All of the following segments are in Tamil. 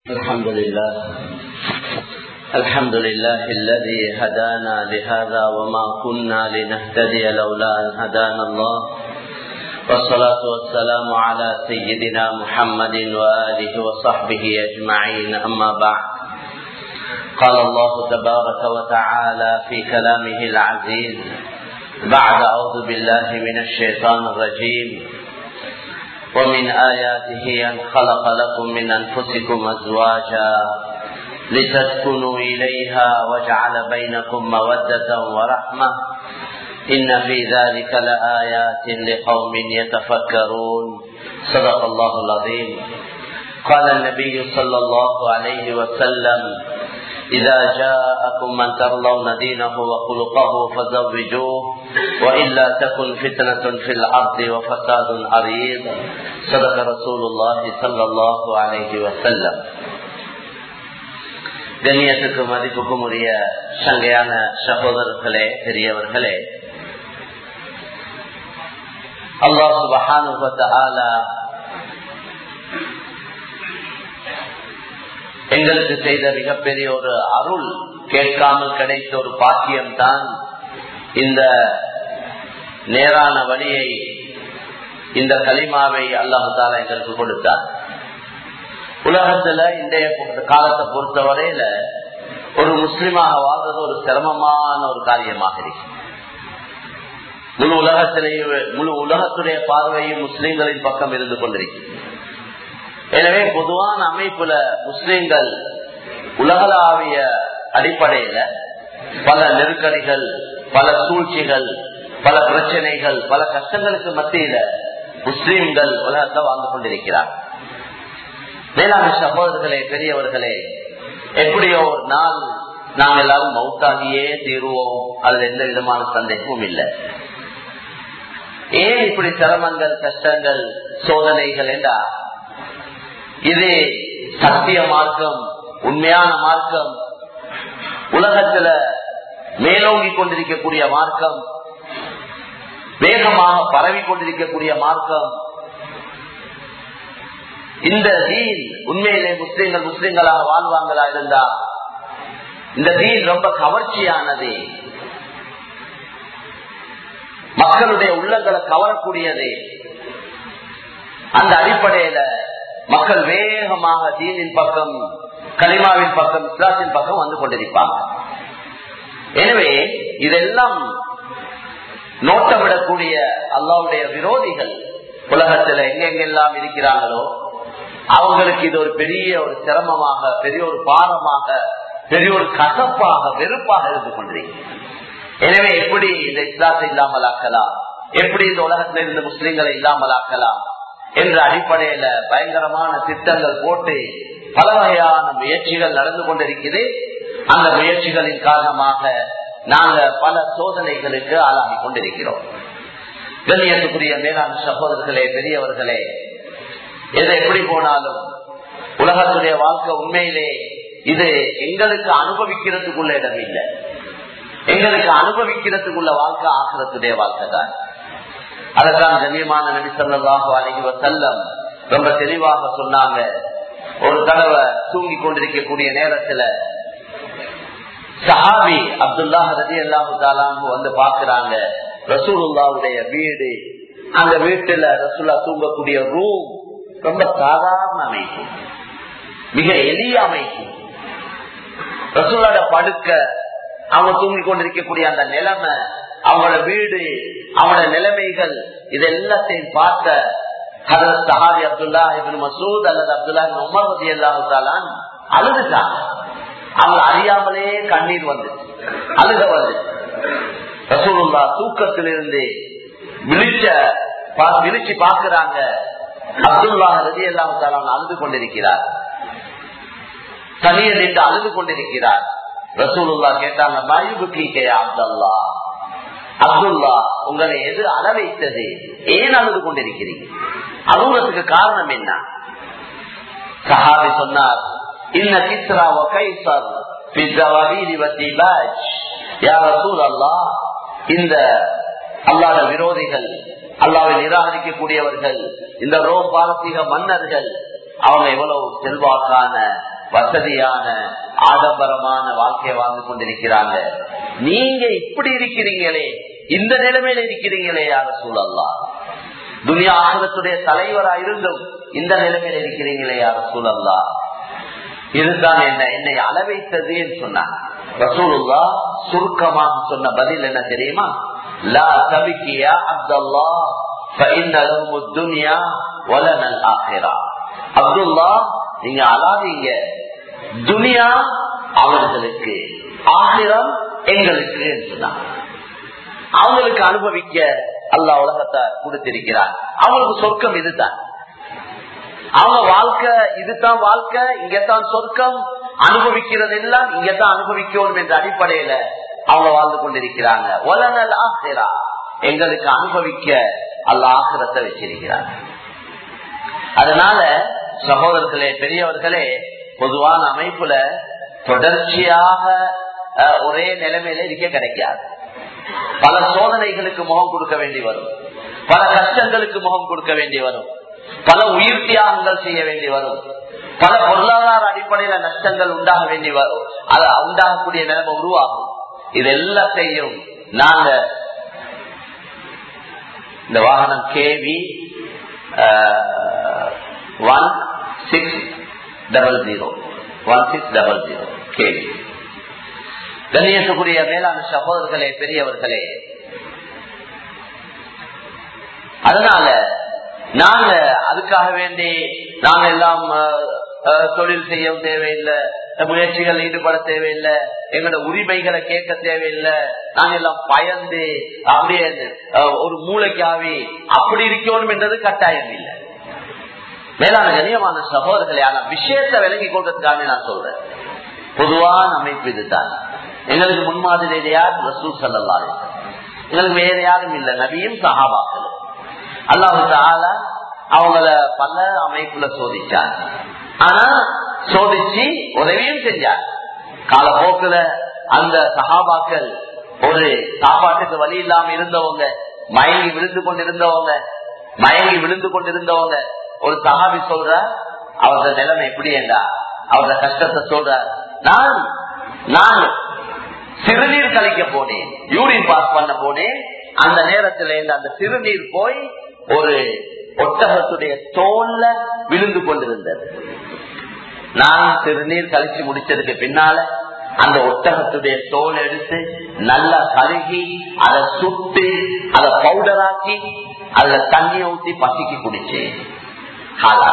الحمد لله الحمد لله الذي هدانا لهذا وما كنا لنهتدي لولا أن هدانا الله والصلاة والسلام على سيدنا محمد وآله وصحبه أجمعين أما بعد قال الله تبارك وتعالى في كلامه العزيز بعد أعوذ بالله من الشيطان الرجيم ومن آياته أن خلق لكم من أنفسكم أزواجا لتسكنوا إليها وجعل بينكم مودة ورحمة إن في ذلك لآيات لقوم يتفكرون صدق الله العظيم قال النبي صلى الله عليه وسلم إذا جاءكم من ترضون دينه وخلقه فزوجوه وإلا تكن فتنة في الأرض وفساد عريض صدق رسول الله صلى الله عليه وسلم கண்ணியத்துக்கு மதிப்புக்கும் உரிய சங்கையான சகோதரர்களே பெரியவர்களே அல்லாஹ் சுபஹானுபத்த ஆலா எங்களுக்கு செய்த மிகப்பெரிய ஒரு அருள் கேட்காமல் கிடைத்த ஒரு பாக்கியம் தான் இந்த நேரான வழியை இந்த களிமாவை அல்லாஹால எங்களுக்கு கொடுத்தார் உலகத்துல இன்றைய காலத்தை பொறுத்தவரையில ஒரு முஸ்லிமாக வாழ்றது ஒரு சிரமமான ஒரு காரியமாக இருக்கு முழு உலகத்திலேயே முழு உலகத்துடைய பார்வையும் முஸ்லிம்களின் பக்கம் இருந்து கொண்டிருக்கு எனவே பொதுவான அமைப்புல முஸ்லிம்கள் உலகளாவிய அடிப்படையில பல நெருக்கடிகள் பல சூழ்ச்சிகள் பல பிரச்சனைகள் பல கஷ்டங்களுக்கு மத்தியில முஸ்லிம்கள் உலகத்தை வாழ்ந்து கொண்டிருக்கிறார் வேளாண் சகோதரர்களே பெரியவர்களே எப்படியோ ஒரு நாள் நாங்கள் எல்லாரும் மௌத்தாகியே தீருவோம் அதுல எந்த விதமான சந்தேகமும் இல்லை ஏன் இப்படி சிரமங்கள் கஷ்டங்கள் சோதனைகள் என்றா இது சத்திய மார்க்கம் உண்மையான மார்க்கம் உலகத்துல மேலோங்கி கொண்டிருக்கக்கூடிய மார்க்கம் வேகமாக பரவி கொண்டிருக்கக்கூடிய மார்க்கம் இந்த தீன் உண்மையிலே முஸ்லீம்கள் முஸ்லீம்களாக வாழ்வாங்களா இருந்தா இந்த தீன் ரொம்ப கவர்ச்சியானது மக்களுடைய உள்ளங்களை கவரக்கூடியது அந்த அடிப்படையில மக்கள் வேகமாக தீனின் பக்கம் கலிமாவின் பக்கம் இஸ்லாத்தின் பக்கம் வந்து கொண்டிருப்பாங்க எனவே இதெல்லாம் நோட்டமிடக்கூடிய அல்லாவுடைய விரோதிகள் உலகத்துல எங்கெங்கெல்லாம் இருக்கிறாங்களோ அவங்களுக்கு இது ஒரு பெரிய ஒரு சிரமமாக பெரிய ஒரு பாரமாக பெரிய ஒரு கசப்பாக வெறுப்பாக இருந்து கொண்டிருக்கு எனவே எப்படி இந்த இஸ்லாத்தை இல்லாமல் ஆக்கலாம் எப்படி இந்த உலகத்தில் இருந்த முஸ்லிம்களை இல்லாமல் ஆக்கலாம் என்ற அடிப்படையில பயங்கரமான திட்டங்கள் போட்டு பல வகையான முயற்சிகள் நடந்து கொண்டிருக்கிறது அந்த முயற்சிகளின் காரணமாக நாங்க பல சோதனைகளுக்கு ஆளாகி கொண்டிருக்கிறோம் கண்ணியத்துக்குரிய மேலாண் சகோதரர்களே பெரியவர்களே எது எப்படி போனாலும் உலகத்துடைய வாழ்க்கை உண்மையிலே இது எங்களுக்கு அனுபவிக்கிறதுக்குள்ள இடம் இல்லை எங்களுக்கு அனுபவிக்கிறதுக்குள்ள வாழ்க்கை ஆகிறதுடைய வாழ்க்கை தான் அதற்கான கண்ணியமான நபி சொல்லாஹு அலஹி வசல்லம் ரொம்ப தெளிவாக சொன்னாங்க ஒரு தடவை தூங்கி கொண்டிருக்கக்கூடிய நேரத்துல சஹாபி அப்துல்லா ரதி அல்லாஹு தாலாங்க வந்து பாக்குறாங்க ரசூலுல்லாவுடைய வீடு அந்த வீட்டுல ரசூல்லா தூங்கக்கூடிய ரூம் ரொம்ப சாதாரண அமைப்பு மிக எளிய அமைப்பு ரசூலோட படுக்க அவங்க தூங்கி கொண்டிருக்கக்கூடிய அந்த நிலைமை அவங்களோட வீடு அவங்களோட நிலைமைகள் இது எல்லாத்தையும் பார்த்த ஹதரத் சஹாபி அப்துல்லா இபின் மசூத் அல்லது அப்துல்லா உமர் ரதி அல்லாஹாலான் அழுதுட்டாங்க அவங்க அறியாமலே கண்ணீர் வந்து அழுக வந்து ரசூலுல்லா தூக்கத்திலிருந்து விழிச்ச விழிச்சு பார்க்கிறாங்க அப்துல்லா ரதி அல்லாஹாலான் அழுது கொண்டிருக்கிறார் தனியில் நின்று அழுது கொண்டிருக்கிறார் ரசூலுல்லா கேட்டாங்க மயுபுக்கே அப்துல்லா அப்துல்லா உங்களை எது அள வைத்தது ஏன் அழுது கொண்டிருக்கிறீங்க அழுகுறதுக்கு காரணம் என்ன சஹாபி சொன்னார் இன்ன கிஸ்ரா கைசர் இந்த அல்லாத விரோதிகள் அல்லாவை நிராகரிக்கக்கூடியவர்கள் இந்த ரோம் பாரசீக மன்னர்கள் அவங்க எவ்வளவு செல்வாக்கான வசதியான ஆடம்பரமான வாழ்க்கையை வாழ்ந்து கொண்டிருக்கிறாங்க நீங்க இப்படி இருக்கிறீங்களே இந்த நிலைமையில இருக்கிறீங்களே யார சூழல்லா துனியா ஆகத்துடைய தலைவரா இருந்தும் இந்த நிலைமையில இருக்கிறீங்களே யார சூழல்லா இதுதான் என்ன என்னை அளவைத்தது என்று சொன்னாங்க ரசூலுல்லா சுருக்கமாக சொன்ன பதில் என்ன தெரியுமா லா தபிக்கியா அப்துல்லா துனியா வலனல் ஆகிறா அப்துல்லா நீங்க அழாதீங்க துனியா அவர்களுக்கு ஆகிரம் எங்களுக்கு சொன்னாங்க அவங்களுக்கு அனுபவிக்க அல்லா உலகத்தை கொடுத்திருக்கிறார் அவங்களுக்கு சொர்க்கம் இதுதான் அவங்க வாழ்க்கை இதுதான் வாழ்க்கை இங்கத்தான் சொர்க்கம் அனுபவிக்கிறது எல்லாம் இங்கத்தான் அனுபவிக்கணும் என்ற அடிப்படையில அவங்க வாழ்ந்து கொண்டிருக்கிறாங்க ஒலனல் ஆசிரா எங்களுக்கு அனுபவிக்க அல்ல ஆசிரத்தை வச்சிருக்கிறார் அதனால சகோதரர்களே பெரியவர்களே பொதுவான அமைப்புல தொடர்ச்சியாக ஒரே நிலைமையில இருக்க கிடைக்காது பல சோதனைகளுக்கு முகம் கொடுக்க வேண்டி வரும் பல கஷ்டங்களுக்கு முகம் கொடுக்க வேண்டி வரும் பல உயிர் தியாகங்கள் செய்ய வேண்டி வரும் பல பொருளாதார அடிப்படையில நஷ்டங்கள் உண்டாக வேண்டி வரும் அது உண்டாகக்கூடிய நிலைமை உருவாகும் இது எல்லாத்தையும் நாங்க இந்த வாகனம் KV one six double zero one six double zero KV கண்ணியத்துக்குரிய மேலான சகோதரர்களே பெரியவர்களே அதனால நாங்க அதுக்காக வேண்டி நாங்க எல்லாம் தொழில் செய்ய தேவையில்லை முயற்சிகள் ஈடுபட தேவையில்லை எங்களோட உரிமைகளை கேட்க தேவையில்லை நாங்க எல்லாம் பயந்து அப்படியே ஒரு மூளைக்காவி அப்படி இருக்கணும் என்றது கட்டாயம் இல்லை மேலான கண்ணியமான சகோதரர்களே ஆனா விஷயத்தை விளங்கி கொள்றதுக்காக நான் சொல்றேன் பொதுவான அமைப்பு இதுதான் எங்களுக்கு முன்மாதிரி யார் ரசூல் சல்லாரு எங்களுக்கு வேற யாரும் இல்லை நபியும் சஹாபாக்களும் அல்லாஹு தாலா அவங்கள பல அமைப்புல சோதிச்சாங்க ஆனா சோதிச்சு உதவியும் செஞ்சாங்க காலப்போக்குல அந்த சகாபாக்கள் ஒரு சாப்பாட்டுக்கு வழி இல்லாம இருந்தவங்க மயங்கி விழுந்து கொண்டிருந்தவங்க மயங்கி விழுந்து கொண்டிருந்தவங்க ஒரு சகாபி சொல்ற அவரது நிலைமை எப்படி என்றா அவரது கஷ்டத்தை சொல்ற நான் நான் சிறுநீர் கழிக்க போனேன் யூரின் பாஸ் பண்ண போனேன் அந்த நேரத்துல இருந்து அந்த சிறுநீர் போய் ஒரு ஒட்டகத்துடைய தோல்ல விழுந்து கொண்டிருந்தது நான் சிறுநீர் கழிச்சு முடிச்சதுக்கு பின்னால அந்த ஒட்டகத்துடைய தோல் எடுத்து நல்லா கருகி அதை சுட்டு அதை பவுடராக்கி அதுல தண்ணி ஊத்தி பசிக்கு குடிச்சேன் காலா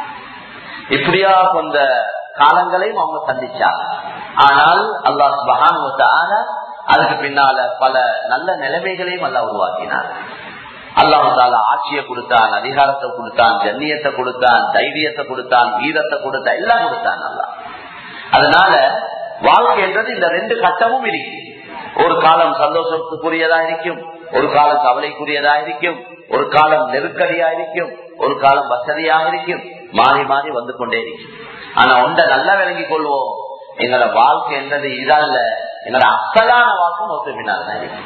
இப்படியா கொண்ட காலங்களையும் அவங்க சந்திச்சாங்க ஆனால் அல்லாஹ் மகான் அதுக்கு பின்னால பல நல்ல நிலைமைகளையும் அல்ல உருவாக்கினார் அல்லாஹால ஆட்சியை கொடுத்தான் அதிகாரத்தை கொடுத்தான் ஜன்னியத்தை கொடுத்தான் தைரியத்தை கொடுத்தான் வீரத்தை கொடுத்தான் எல்லாம் கொடுத்தான் நல்லா அதனால வாழ்க்கைன்றது இந்த ரெண்டு கட்டமும் இருக்கு ஒரு காலம் சந்தோஷத்துக்குரியதா இருக்கும் ஒரு காலம் கவலைக்குரியதா இருக்கும் ஒரு காலம் நெருக்கடியா இருக்கும் ஒரு காலம் வசதியாக இருக்கும் மாறி மாறி வந்து கொண்டே இருக்கும் ஆனா ஒன்றை நல்லா விளங்கிக் கொள்வோம் எங்களோட வாழ்க்கை என்றது இதல்ல எங்களோட அசலான வாழ்க்கை மொத்த பின்னால் தான் இருக்கு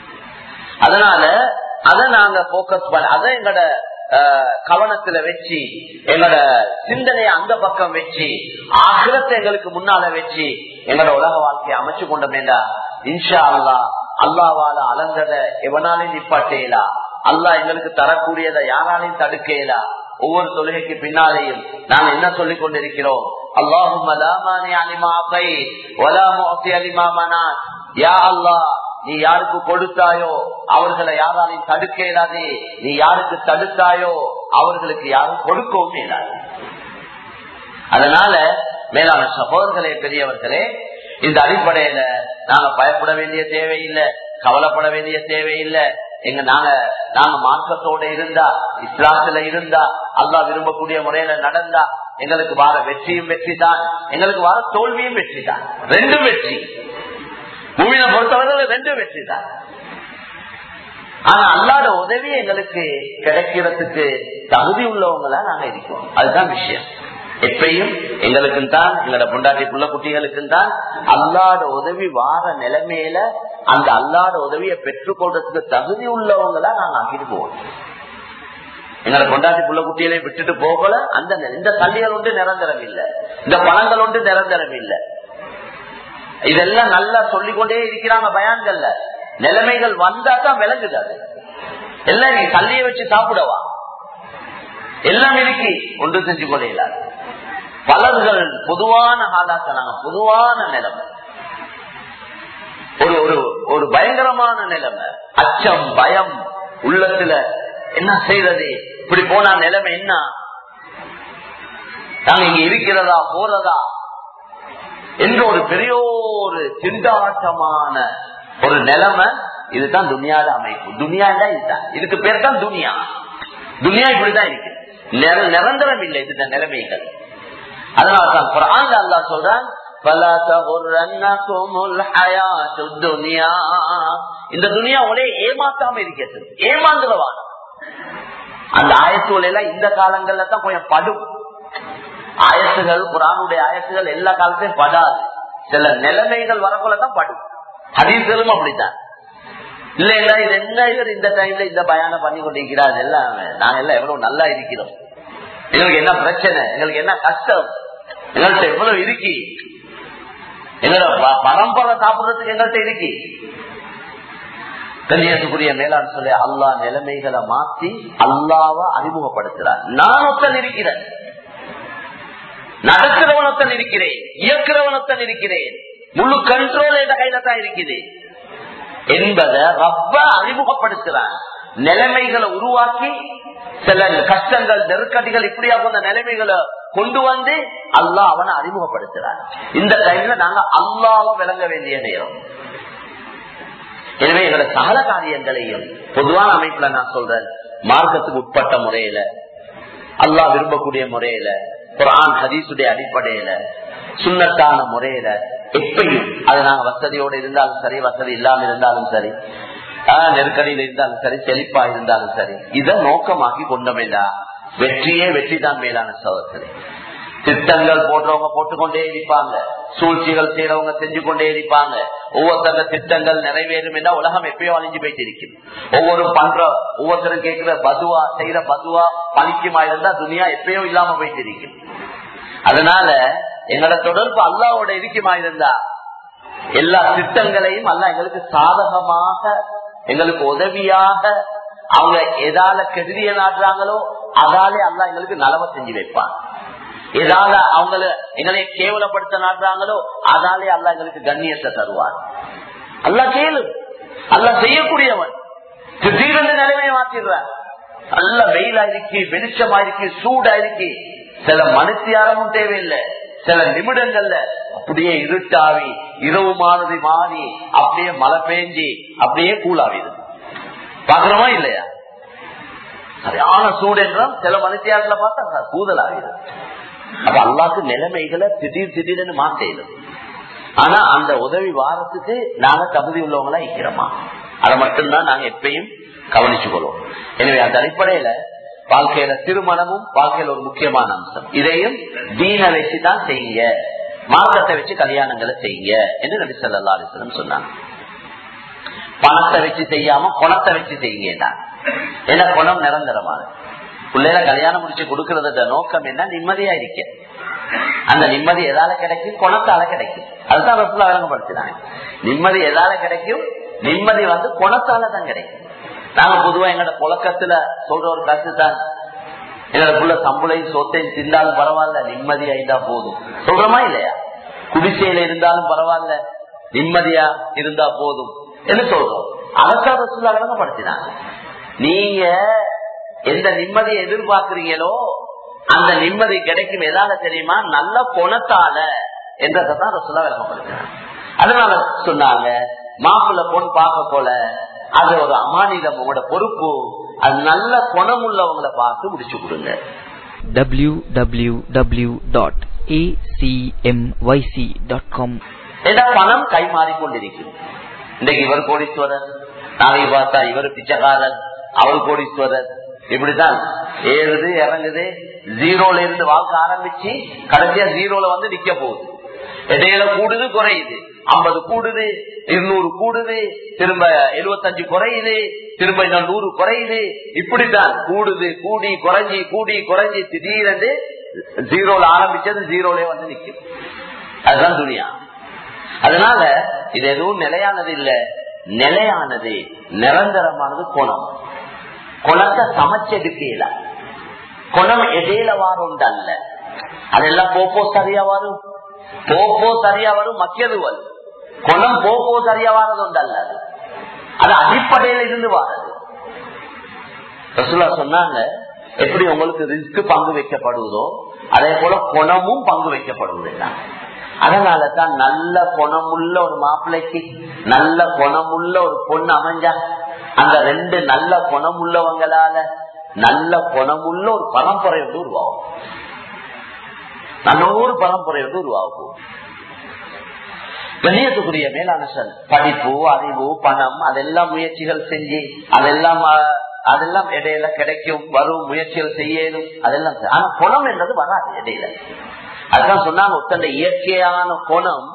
அதனால அதை நாங்க போக்கஸ் பண்ண அதை எங்களோட கவனத்துல வச்சு எங்களோட சிந்தனையை அந்த பக்கம் வச்சு ஆகிரத்தை எங்களுக்கு முன்னால வச்சு எங்களோட உலக வாழ்க்கையை அமைச்சு கொண்டோமேண்டா இன்ஷா அல்லா அல்லாவால அலங்கத எவனாலையும் நிப்பாட்டேலா அல்லா எங்களுக்கு தரக்கூடியதை யாராலையும் தடுக்கலா ஒவ்வொரு தொழுகைக்கு பின்னாலேயும் நாங்க என்ன சொல்லிக் கொண்டிருக்கிறோம் அல்லாஹும் யா அல்லா நீ யாருக்கு கொடுத்தாயோ அவர்களை யாராலையும் தடுக்க இயலாதே நீ யாருக்கு தடுத்தாயோ அவர்களுக்கு யாரும் கொடுக்கவும் இயலாது அதனால மேலான சகோதரர்களே பெரியவர்களே இந்த அடிப்படையில நாங்க பயப்பட வேண்டிய தேவையில்லை கவலைப்பட வேண்டிய தேவையில்லை எங்க நாங்க நாங்க மார்க்கத்தோட இருந்தா இஸ்லாத்துல இருந்தா அல்லா விரும்பக்கூடிய முறையில நடந்தா எங்களுக்கு வர வெற்றியும் வெற்றி தான் எங்களுக்கு வர தோல்வியும் வெற்றி தான் ரெண்டும் வெற்றி பூமியை பொறுத்தவரை ரெண்டும் வெற்றி தான் ஆனா அல்லாத உதவி எங்களுக்கு கிடைக்கிறதுக்கு தகுதி உள்ளவங்களா நாங்க இருக்கோம் அதுதான் விஷயம் எப்பயும் எங்களுக்கும் தான் எங்களோட பொண்டாட்டி புள்ள குட்டிகளுக்கும் தான் அல்லாத உதவி வார நிலைமையில அந்த அல்லாத உதவியை பெற்றுக்கொள்றதுக்கு தகுதி உள்ளவங்களா நாங்க ஆக்கிட்டு போவோம் எங்களை கொண்டாட்டி புள்ள குட்டியிலே விட்டுட்டு போகல அந்த நி- இந்த கல்விகள் ஒன்று நிரந்தரம் இல்லை இந்த பணங்கள் ஒன்று நிரந்தரம் இல்லை இதெல்லாம் நல்லா சொல்லிக்கொண்டே இருக்கிறாங்க பயான்கள்ல நிலைமைகள் வந்தா தான் விளங்குது அது எல்லாம் நீ கல்லியை வச்சு சாப்பிடவா எல்லாம் இருக்கு ஒன்று செஞ்சு கொள்ளையில பலர்கள் பொதுவான ஆளாக்குறாங்க பொதுவான நிலைமை ஒரு ஒரு ஒரு பயங்கரமான நிலைமை அச்சம் பயம் உள்ளத்துல என்ன செய்யறது இப்படி போனா நிலைமை என்ன நாங்க இங்க இருக்கிறதா போறதா என்ற ஒரு பெரிய ஒரு திண்டாட்டமான ஒரு நிலைமை இதுதான் துனியால அமைப்பு துனியால இதுதான் இதுக்கு பேர் தான் துனியா துனியா இப்படிதான் இருக்கு நிர- நிரந்தரம் இல்லை இந்த நிலைமைகள் அதனால்தான் குரான் அல்லா சொல்றான் "فَلَا تَغُرَّنَّكُمُ الْحَيَاةُ الدُّنْيَا." இந்த துனியா ஒரே ஏமாத்தாம இருக்கிறது ஏமாந்துருவான் அந்த ஆயத்துகள் எல்லாம் இந்த காலங்கள்ல தான் கொஞ்சம் படும் ஆயத்துகள் குரானுடைய ஆயத்துகள் எல்லா காலத்தையும் படாது சில நிலைமைகள் வரக்குள்ளதான் படும் ஹதீஸ்களும் அப்படித்தான் இல்ல இல்ல இது என்ன இவர் இந்த டைம்ல இந்த பயானம் பண்ணி கொண்டிருக்கிறார் எல்லாம் நாங்க எல்லாம் எவ்வளவு நல்லா இருக்கிறோம் எங்களுக்கு என்ன பிரச்சனை எங்களுக்கு என்ன கஷ்டம் எங்கள்கிட்ட எவ்வளவு இருக்கி எங்களோட ப- பரம்பரை சாப்பிடுறதுக்கு எங்கள்கிட்ட இருக்கி கண்ணியத்துக்குரிய மேலாண் சொல்லி அல்லா நிலைமைகளை மாத்தி அல்லாவ அறிமுகப்படுத்துறார் நான் ஒத்தன் இருக்கிறேன் நடக்கிறவனத்தன் இருக்கிறேன் இயக்கிறவனத்தன் இருக்கிறேன் முழு கண்ட்ரோல் என்ற கையில தான் இருக்குது என்பதை ரப்ப அறிமுகப்படுத்துறான் நிலைமைகளை உருவாக்கி சில கஷ்டங்கள் நெருக்கடிகள் இப்படியா போன்ற நிலைமைகளை கொண்டு வந்து அல்லாஹ் அவனை அறிமுகப்படுத்துறான் இந்த டைம்ல நாங்க அல்லாவ விளங்க வேண்டிய நேரம் எனவே எங்களோட சகல காரியங்களையும் பொதுவான அமைப்புல நான் சொல்றேன் மார்க்கத்துக்கு உட்பட்ட முறையில அல்லாஹ் விரும்பக்கூடிய முறையில குரான் ஹதீசுடைய அடிப்படையில சுண்ணத்தான முறையில எப்பயும் அது நாங்க வசதியோடு இருந்தாலும் சரி வசதி இல்லாம இருந்தாலும் சரி ஆஹ், நெருக்கடியில் இருந்தாலும் சரி செழிப்பா இருந்தாலும் சரி இதை நோக்கமாக்கி கொண்டோமேடா வெற்றியே வெற்றி தான் மேலான சகோதரி திட்டங்கள் போடுறவங்க போட்டுக்கொண்டே இருப்பாங்க சூழ்ச்சிகள் செய்யறவங்க செஞ்சு கொண்டே இருப்பாங்க ஒவ்வொருத்தர திட்டங்கள் நிறைவேறும் என்றா உலகம் எப்பயோ அழிஞ்சு போயிட்டு இருக்குது ஒவ்வொரு பண்ற ஒவ்வொருத்தரும் கேட்கிற பதுவா செய்யற பதுவா பலிக்குமா இருந்தா துனியா எப்பயோ இல்லாம போயிட்டு இருக்கு அதனால எங்களோட தொடர்பு அல்லாவோட இருக்குமா இருந்தா எல்லா திட்டங்களையும் அல்ல எங்களுக்கு சாதகமாக எங்களுக்கு உதவியாக அவங்க எதால கெதிரிய நாட்டுறாங்களோ அதாலே அல்ல எங்களுக்கு நலவை செஞ்சு வைப்பான் எதால அவங்கள எங்களை கேவலப்படுத்த நாட்டுறாங்களோ அதாலே அல்ல எங்களுக்கு கண்ணியத்தை தருவார் அல்ல கேளு அல்ல செய்யக்கூடியவன் திடீரென்று நிலைமையை மாத்திடுறான் நல்ல வெயிலா இருக்கு வெளிச்சமா இருக்கு சூடா இருக்கு சில மனுஷியாரமும் தேவையில்லை சில நிமிடங்கள்ல அப்படியே இருட்டாவி இரவு மாறுதி மாறி அப்படியே மழை பெஞ்சி அப்படியே கூலாவிது பாக்குறோமா இல்லையா சரியான சூடு என்றால் சில மனுஷியாரத்துல பார்த்தா கூதல் ஆகிது அப்ப அல்லாக்கு நிலைமைகளை திடீர் திடீர்னு மாத்தேடும் ஆனா அந்த உதவி வாரத்துக்கு நாங்க தகுதி உள்ளவங்களா இருக்கிறோமா அதை மட்டும்தான் நாங்க எப்பயும் கவனிச்சு கொள்வோம் எனவே அந்த அடிப்படையில வாழ்க்கையில திருமணமும் வாழ்க்கையில ஒரு முக்கியமான அம்சம் இதையும் தீன வச்சு தான் செய்யுங்க மார்க்கத்தை வச்சு கல்யாணங்களை செய்யுங்க என்று நபி சொல்லா அலிஸ்லம் சொன்னாங்க பணத்தை வச்சு செய்யாம குணத்தை வச்சு செய்யுங்க ஏன்னா குணம் நிரந்தரமானது பிள்ளைல கல்யாணம் முடிச்சு கொடுக்கறத நோக்கம் என்ன நிம்மதியா இருக்க அந்த நிம்மதி எதால கிடைக்கும் குணத்தால கிடைக்கும் அதுதான் ரசூலா விளங்கப்படுத்தினாங்க நிம்மதி எதால கிடைக்கும் நிம்மதி வந்து குணத்தால தான் கிடைக்கும் நாங்க பொதுவா எங்களோட புழக்கத்துல சொல்ற ஒரு கருத்து தான் எங்களுக்குள்ள சம்பளையும் சோத்தையும் திண்டாலும் பரவாயில்ல நிம்மதியா இருந்தா போதும் சொல்றோமா இல்லையா குடிசையில இருந்தாலும் பரவாயில்ல நிம்மதியா இருந்தா போதும் என்று சொல்றோம் அதற்காக ரசூலா விளங்கப்படுத்தினாங்க நீங்க எந்த நிம்மதியை எதிர்பார்க்கிறீங்களோ அந்த நிம்மதி கிடைக்கும் எதால தெரியுமா நல்ல குணத்தால என்றதான் ரசூலா விளங்கப்படுத்தினாங்க அதனால சொன்னாங்க மாப்பிள்ள பொன் பார்க்க போல அது ஒரு அமானிதம் உங்களோட பொறுப்பு அது நல்ல குணம் உள்ளவங்களை பார்த்து முடிச்சு கொடுங்க www.acmyc.com ஏன்னா பணம் கை மாறிக்கொண்டிருக்கும் இன்னைக்கு இவர் கோடீஸ்வரர் நாளைக்கு பார்த்தா இவர் பிச்சைக்காரர் அவர் கோடீஸ்வரர் இப்படித்தான் ஏறுது இறங்குது ஜீரோல இருந்து வாழ்க்கை ஆரம்பிச்சு கடைசியா ஜீரோல வந்து நிக்க போகுது இடையில கூடுது குறையுது ஐம்பது கூடுது இருநூறு கூடுது திரும்ப எழுபத்தஞ்சு குறையுது திரும்ப இன்னும் நூறு குறையுது இப்படித்தான் கூடுது கூடி குறைஞ்சி கூடி குறைஞ்சி திடீரென்று ஜீரோல ஆரம்பிச்சது ஜீரோலே வந்து நிக்கும் அதுதான் துணியா அதனால இது எதுவும் நிலையானது இல்ல நிலையானது நிரந்தரமானது குணம் குணத்தை சமைச்செடுக்கல குணம் இடையில வாரம் அல்ல அதெல்லாம் போப்போ சரியா வரும் போப்போ சரியா வரும் மக்கியது வரும் குணம் போப்போ சரியா வாரது உண்டு அல்ல அது அது அடிப்படையில இருந்து வாரது ரசுல்லா சொன்னாங்க எப்படி உங்களுக்கு ரிஸ்க் பங்கு வைக்கப்படுவதோ அதே போல குணமும் பங்கு வைக்கப்படுவதில்லை அதனால தான் நல்ல குணமுள்ள ஒரு மாப்பிள்ளைக்கு நல்ல குணமுள்ள ஒரு பொண்ணு அமைஞ்சா அந்த ரெண்டு நல்ல குணமுள்ளவங்களால நல்ல குணமுள்ள ஒரு பரம்பரை வந்து உருவாகும் நல்ல ஒரு பரம்பரை வந்து உருவாகும் கண்ணியத்துக்குரிய மேலான சொல் படிப்பு அறிவு பணம் அதெல்லாம் முயற்சிகள் செஞ்சு அதெல்லாம் அஹ், அதெல்லாம் இடையில கிடைக்கும் வரும் முயற்சிகள் செய்யணும் அதெல்லாம் செ- ஆனா குணம் என்றது வராது இடையில அதுதான் சொன்னாங்க ஒத்தந்த இயற்கையான குணம்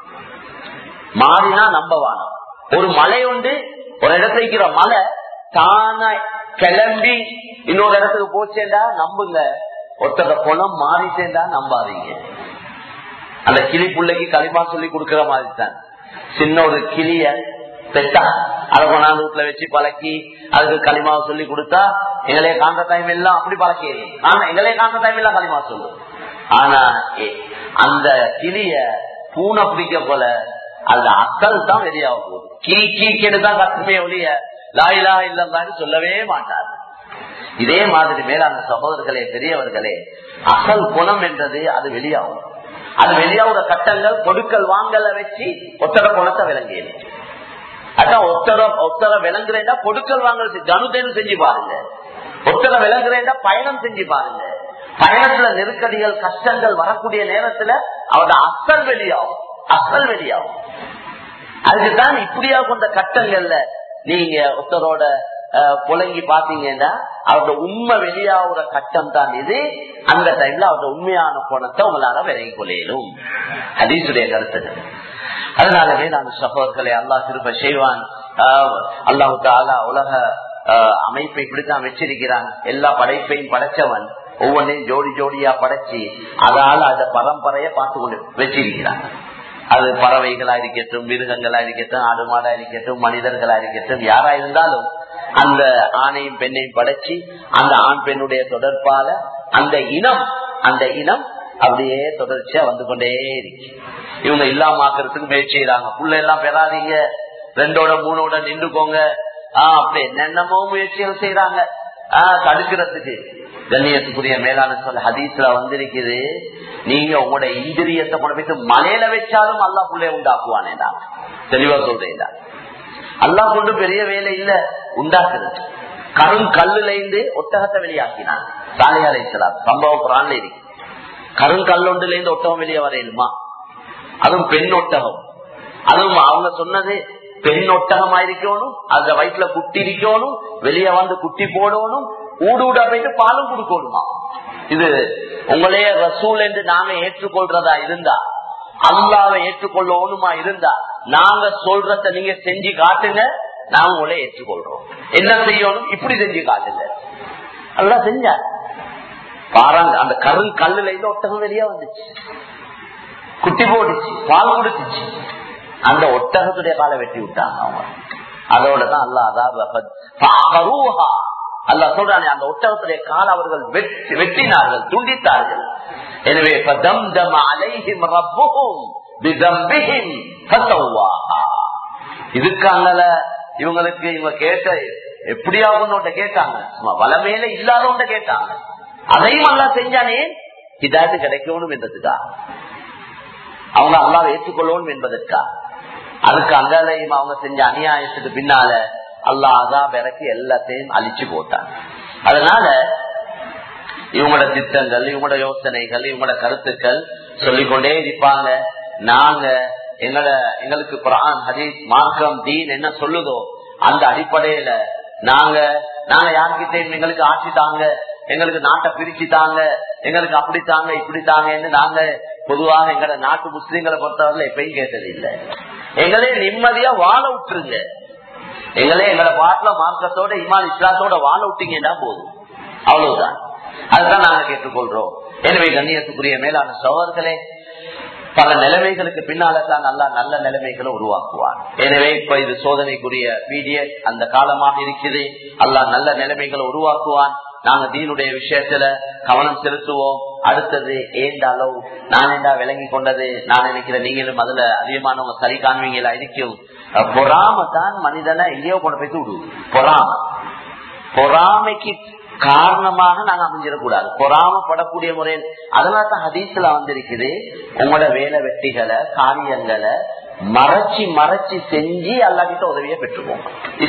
மாறினா நம்பவானம் ஒரு மலை உண்டு ஒரு இடத்துல இருக்கிற மலை தானா கிளம்பி இன்னொரு இடத்துக்கு போச்சேண்டா நம்புங்க ஒருத்தர குணம் மாறிட்டேண்டா நம்பாதீங்க அந்த கிளி புள்ளைக்கு களிமா சொல்லி கொடுக்கிற மாதிரி தான் சின்ன ஒரு கிளிய பெட்டா அதை கொண்டாந்து வீட்டுல வச்சு பழக்கி அதுக்கு களிமாவை சொல்லி கொடுத்தா எங்களைய காந்த டைம் எல்லாம் அப்படி பழக்கி ஆனா எங்களைய காந்த டைம் எல்லாம் களிமா சொல்லு ஆனா எ- அந்த கிளிய பூனை பிடிக்க போல அந்த அக்கல் தான் வெளியாக போகுது கீ கீக்கெடு தான் கத்துமே ஒழிய லாயிலா இல்லந்தான்னு சொல்லவே மாட்டார் இதே மாதிரி மேலான சகோதரர்களே பெரியவர்களே அசல் குணம் என்றது அது வெளியாகும் அது வெளியாகிற கட்டங்கள் கொடுக்கல் வாங்கல வச்சு ஒத்தர குணத்தை விளங்கியது அதான் ஒத்தர ஒத்தர விளங்குறேன்டா கொடுக்கல் வாங்கல் ஜனுதேன்னு செஞ்சு பாருங்க ஒத்தர விளங்குறேன்டா பயணம் செஞ்சு பாருங்க பயணத்துல நெருக்கடிகள் கஷ்டங்கள் வரக்கூடிய நேரத்துல அவரோட அசல் வெளியாகும் அசல் வெளியாகும் அதுக்குதான் இப்படியா கொண்ட கட்டங்கள்ல நீங்க ஒருத்தரோட அஹ், புலங்கி பாத்தீங்கன்னா அவரோட உண்மை வெளியாகிற கட்டம் தான் இது அந்த டைம்ல அவரோட உண்மையான குணத்தை உங்களால விலகி கொள்ளையிலும் ஹதீசுடைய கருத்துக்கள் அதனாலவே நான் சகோதரர்களை அல்லாஹ் திரும்ப செய்வான் ஆஹ், அல்லாஹு தாலா உலக ஆஹ், அமைப்பை இப்படித்தான் வச்சிருக்கிறான் எல்லா படைப்பையும் படைச்சவன் ஒவ்வொன்றையும் ஜோடி ஜோடியா படைச்சு அதால அந்த பரம்பரைய பார்த்து கொண்டு வச்சிருக்கிறான் அது பறவைகளா இருக்கட்டும் மிருகங்களா இருக்கட்டும் ஆடு மாடா இருக்கட்டும் மனிதர்களா இருக்கட்டும் யாரா இருந்தாலும் அந்த ஆணையும் பெண்ணையும் படைச்சு அந்த ஆண் பெண்ணுடைய தொடர்பால அந்த இனம் அந்த இனம் அப்படியே தொடர்ச்சியா வந்து கொண்டே இருக்கு இவங்க இல்லாமக்கிறதுக்கு முயற்சி செய்யறாங்க புள்ள எல்லாம் பெறாதீங்க ரெண்டோட மூணோட நின்றுக்கோங்க ஆஹ் அப்படி என்னென்னமோ முயற்சிகள் செய்யறாங்க ஆஹ் தடுக்கிறதுக்கு கண்ணியத்துக்குரிய மேலான சொல்ல ஹதீஸ்ல வந்திருக்குது நீங்க உங்களோட இந்திரியத்தை கொண்டு போயிட்டு மலையில வச்சாலும் அல்லா புள்ளைய உண்டாக்குவானேடா தெளிவா சொல்றேன்டா அல்லா கொண்டு பெரிய வேலை இல்ல உண்டாக்குறது கரும் கல்லுல இருந்து ஒட்டகத்தை வெளியாக்கினான் சாலையா இருக்கிறார் சம்பவம் குரான்ல இருக்கு கருங்கல்லொண்டுல இருந்து ஒட்டகம் வெளியே வரையிலுமா அதுவும் பெண் ஒட்டகம் அதுவும் அவங்க சொன்னது பெண் ஒட்டகமா இருக்கணும் அந்த வயிற்றுல குட்டி இருக்கணும் வெளியே வந்து குட்டி போடணும் ஊடு ஊடா போயிட்டு பாலும் கொடுக்கணுமா இது உங்களே ரசூல் என்று நாங்க ஏற்றுக்கொள்றதா இருந்தா அல்லாவை ஏற்றுக்கொள்ளணுமா இருந்தா நாங்க சொல்றத நீங்க செஞ்சு காட்டுங்க நாங்க உங்களே ஏற்றுக்கொள்றோம் என்ன செய்யணும் இப்படி செஞ்சு காட்டுங்க அல்லா செஞ்சார் பாருங்க அந்த கரு கல்லுல இருந்து ஒட்டகம் வெளியே வந்துச்சு குட்டி போட்டுச்சு பால் கொடுத்துச்சு அந்த ஒட்டகத்துடைய காலை வெட்டி விட்டாங்க அவங்க அதோட தான் அல்லா அதாவது அல்லா சொல்றாங்க அந்த ஒட்டகத்துடைய கால அவர்கள் வெட்டி- வெட்டினார்கள் துண்டித்தார்கள் எனவே فَدَمْدَمَ عَلَيْهِمْ رَبُّهُمْ بِذَنبِهِمْ فَسَوَّاهَا. இதுக்காங்கல இவங்களுக்கு இவங்க கேட்ட எப்படியாவது கேட்டாங்க சும்மா வளமேல இல்லாதவங்க கேட்டாங்க அதையும் அல்லா செஞ்சானே இதாட்டு கிடைக்கணும் என்றதுக்கா அவங்க அல்லாவை ஏற்றுக்கொள்ளணும் என்பதற்கா அதுக்கு அங்கலையும் அவங்க செஞ்ச அநியாயத்துக்கு பின்னால அல்லாஹ் அதான் இறக்கி எல்லாத்தையும் அழிச்சு போட்டாங்க அதனால இவங்களோட திட்டங்கள் இவங்களோட யோசனைகள் இவங்களோட கருத்துக்கள் சொல்லிக்கொண்டே இருப்பாங்க நாங்க எங்கள எங்களுக்கு குரான் ஹதீஸ் மார்க்கம் தீன் என்ன சொல்லுதோ அந்த அடிப்படையில நாங்க நாங்க யாருக்கிட்டையும் எங்களுக்கு ஆட்சி தாங்க எங்களுக்கு நாட்டை பிரிச்சு தாங்க எங்களுக்கு அப்படி தாங்க இப்படி தாங்கன்னு நாங்க பொதுவாக எங்கட நாட்டு முஸ்லீம்களை பொறுத்தவரை எப்பயும் கேட்டது இல்ல எங்களே நிம்மதியா வாழ விட்டுருங்க எங்களே எங்களை பாட்டுல மார்க்கத்தோட இமான் இஸ்லாத்தோட வாழ விட்டீங்கன்னா போதும் அவ்வளவுதான் அதுதான் நாங்க கேட்டுக்கொள்றோம் எனவே கண்ணியத்துக்குரிய மேலான சோழர்களே பல நிலைமைகளுக்கு பின்னால்தான் நல்லா நல்ல நிலைமைகளை உருவாக்குவார் எனவே இப்ப இது சோதனைக்குரிய பீடியட் அந்த காலமாக இருக்குது அல்லாஹ் நல்ல நிலைமைகளை உருவாக்குவான் நாங்க தீனுடைய விஷயத்துல கவனம் செலுத்துவோம் அடுத்தது ஏண்ட அளவு நான் என்ன விளங்கி கொண்டது நான் நினைக்கிறேன் நீங்களும் அதுல அதிகமானவங்க சரி காணுவீங்களா இருக்கும் பொறாம தான் மனிதனை எங்கேயோ கொண்டு போய் விடுவோம் பொறாம பொறாமைக்கு காரணமாக நாங்க அமைஞ்சிடக்கூடாது பொறாமப்படக்கூடிய முறையில் அதனால தான் ஹதீஸ்ல வந்திருக்குது உங்களோட வேலை வெட்டிகளை காரியங்களை மறைச்சி மறைச்சி செஞ்சு அல்லா கிட்ட உதவியை பெற்றுப்போம்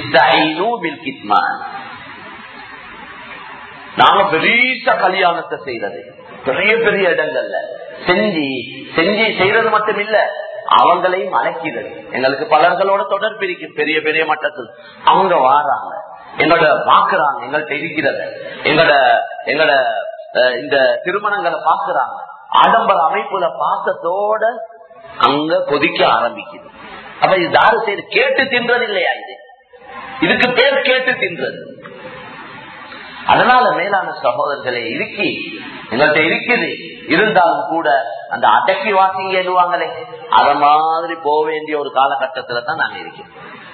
நாங்க பெரிய கல்யாணத்தை செய்யறது பெரிய பெரிய இடங்கள்ல செஞ்சு செஞ்சு செய்யறது மட்டும் இல்ல அவங்களையும் அழைக்கிறது எங்களுக்கு பலர்களோட தொடர்பு இருக்கு பெரிய பெரிய மட்டத்தில் அவங்க வாராங்க எங்களோட பாக்குறாங்க எங்கள்கிட்ட இருக்கிறத எங்களோட எங்களோட இந்த திருமணங்களை பாக்குறாங்க ஆடம்பர அமைப்புல பாசத்தோட அங்க கொதிக்க ஆரம்பிக்குது அப்ப இது யாரு செய்து கேட்டு தின்றது இல்லையா இது இதுக்கு பேர் கேட்டு தின்றது அதனால மேலான சகோதரர்களே இருக்கி எங்கள்கிட்ட இருக்குது இருந்தாலும் கூட அந்த அடக்கி வாசிங்க எழுவாங்களே அத மாதிரி போக வேண்டிய ஒரு காலகட்டத்துல தான் நாங்க இருக்கோம்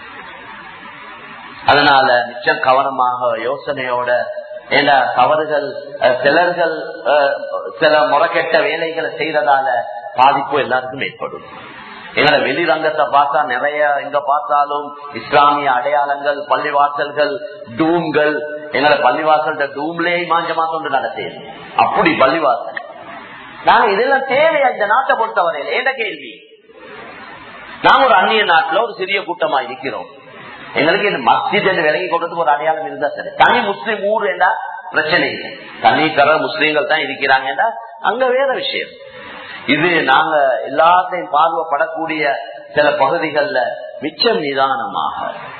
அதனால மிச்சம் கவனமாக யோசனையோட ஏன்னா தவறுகள் சிலர்கள் சில முறைகெட்ட வேலைகளை செய்யறதால பாதிப்பு எல்லாருக்கும் ஏற்படும் எங்களை வெளிரங்கத்தை பார்த்தா நிறைய எங்க பார்த்தாலும் இஸ்லாமிய அடையாளங்கள் பள்ளிவாசல்கள் டூம்கள் எங்களை பள்ளிவாசல் டூம்லயே மாஞ்சமா கொண்டு நடத்தேன் அப்படி பள்ளிவாசல் நாங்க இதெல்லாம் தேவையா இந்த நாட்டை பொறுத்தவரையில் ஏண்ட கேள்வி நாங்க ஒரு அந்நிய நாட்டுல ஒரு சிறிய கூட்டமா இருக்கிறோம் எங்களுக்கு இந்த மஸ்ஜித் என்று விலகி கொடுத்து ஒரு அடையாளம் இருந்தா சரி தனி முஸ்லீம் ஊர் என்றா பிரச்சனை இல்லை தனி தர முஸ்லீம்கள் தான் இருக்கிறாங்கன்னா அங்க வேற விஷயம் இது நாங்க எல்லாத்தையும் பார்வைப்படக்கூடிய சில பகுதிகள்ல மிச்சம் நிதானமாக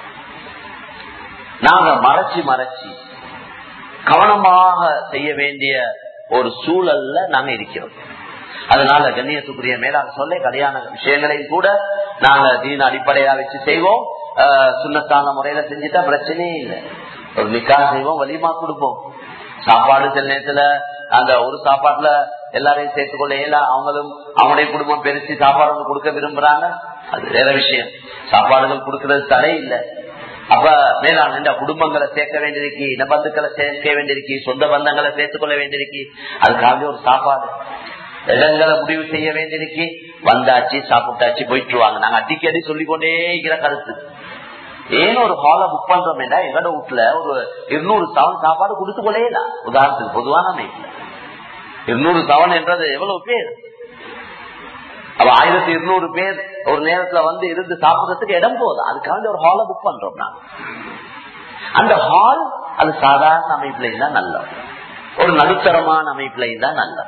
நாங்க மறைச்சு மறைச்சு கவனமாக செய்ய வேண்டிய ஒரு சூழல்ல நாங்க இருக்கிறோம் அதனால கண்ணியத்துக்குரிய மேலான சொல்ல கல்யாண விஷயங்களையும் கூட நாங்க தீன அடிப்படையா வச்சு செய்வோம் சுண்ணத்தான முறையில செஞ்சுட்டா பிரச்சனையே இல்லை ஒரு நிக்கா செய்வோம் வலிமா கொடுப்போம் சாப்பாடு சில நேரத்துல அந்த ஒரு சாப்பாட்டுல எல்லாரையும் சேர்த்துக்கொள்ள இயல அவங்களும் அவங்களுடைய குடும்பம் பெருசி சாப்பாடு ஒன்று கொடுக்க விரும்புறாங்க அது வேற விஷயம் சாப்பாடுகள் கொடுக்கறது தடை இல்லை அப்ப மேலான இந்த குடும்பங்களை சேர்க்க வேண்டியிருக்கு இனபந்துக்களை சேர்க்க வேண்டியிருக்கு சொந்த பந்தங்களை சேர்த்துக்கொள்ள வேண்டியிருக்கு அதுக்காக ஒரு சாப்பாடு இடங்களை முடிவு செய்ய வேண்டியிருக்கு வந்தாச்சு சாப்பிட்டாச்சு போயிட்டு வாங்க நாங்க அடிக்கடி சொல்லிக்கொண்டே இருக்கிற கருத்து ஏன் ஒரு ஹால புக் பண்றோம் எங்கட வீட்டுல ஒரு இருநூறு சவன் சாப்பாடு கொடுத்து கொள்ளேலாம் உதாரணத்துக்கு பொதுவான அமைப்புல இருநூறு சவன் என்றது எவ்வளவு பேர் அப்ப ஆயிரத்தி இருநூறு பேர் ஒரு நேரத்துல வந்து இருந்து சாப்பிடறதுக்கு இடம் போதும் அதுக்காக ஒரு ஹால புக் பண்றோம் நான் அந்த ஹால் அது சாதாரண அமைப்புல தான் நல்ல ஒரு நடுத்தரமான அமைப்புல தான் நல்ல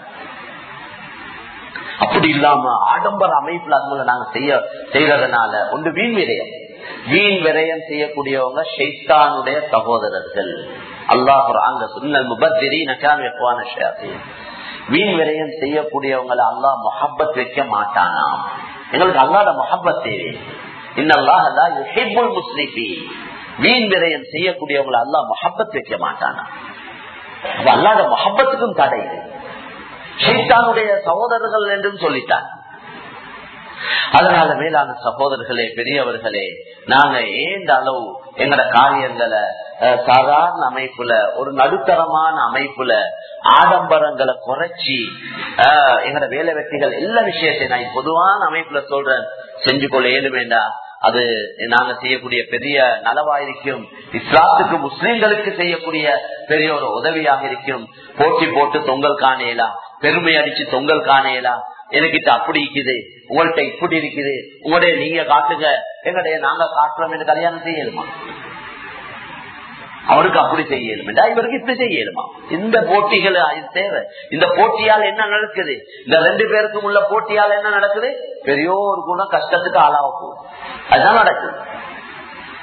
அப்படி இல்லாம ஆடம்பர அமைப்புல அதுல நாங்க செய்ய செய்யறதுனால ஒன்று வீண் விரயம் வீண் விரயம் செய்யக்கூடியவங்க ஷைத்தானுடைய சகோதரர்கள் அல்லாஹ் அங்க சுன்னல் முபத்திரி நக்கான் வைப்பான வீண் விரயம் செய்யக்கூடியவங்களை அல்லாஹ் மொஹப்பத் வைக்க மாட்டானாம் எங்களுக்கு அல்லாத மொஹப்பத் தேவை இன்னல்லாஹ் முஸ்லிபி வீண் விரயம் செய்யக்கூடியவங்களை அல்லாஹ் மொஹப்பத் வைக்க மாட்டானா அல்லாத மொஹப்பத்துக்கும் தடை ஷைத்தானுடைய சகோதரர்கள் என்றும் சொல்லிட்டான் அதனால மேலான சகோதரர்களே பெரியவர்களே நாங்க ஏந்த அளவு எங்கட காரியங்களை சாதாரண அமைப்புல ஒரு நடுத்தரமான அமைப்புல ஆடம்பரங்களை குறைச்சி எங்கட வேலை வெற்றிகள் எல்லா விஷயத்தையும் நான் பொதுவான அமைப்புல சொல்றேன் செஞ்சு கொள்ள ஏழு வேண்டாம் அது நாங்க செய்யக்கூடிய பெரிய நலவாயிருக்கும் இஸ்லாத்துக்கு முஸ்லிம்களுக்கு செய்யக்கூடிய பெரிய ஒரு உதவியாக இருக்கும் போட்டி போட்டு தொங்கல் காணையலாம் பெருமை அடிச்சு தொங்கல் காணையலாம் எனக்கிட்ட அப்படி இருக்குது உங்கள்கிட்ட இப்படி இருக்குது உங்களுடைய நீங்க காட்டுங்க எங்களுடைய நாங்க காட்டுறோம் என்று கல்யாணம் செய்யலுமா அவருக்கு அப்படி செய்யலுமா இவருக்கு இப்படி செய்யலுமா இந்த போட்டிகள் தேவை இந்த போட்டியால் என்ன நடக்குது இந்த ரெண்டு பேருக்கும் உள்ள போட்டியால் என்ன நடக்குது பெரிய ஒரு குணம் கஷ்டத்துக்கு ஆளாக போகுது அதுதான் நடக்குது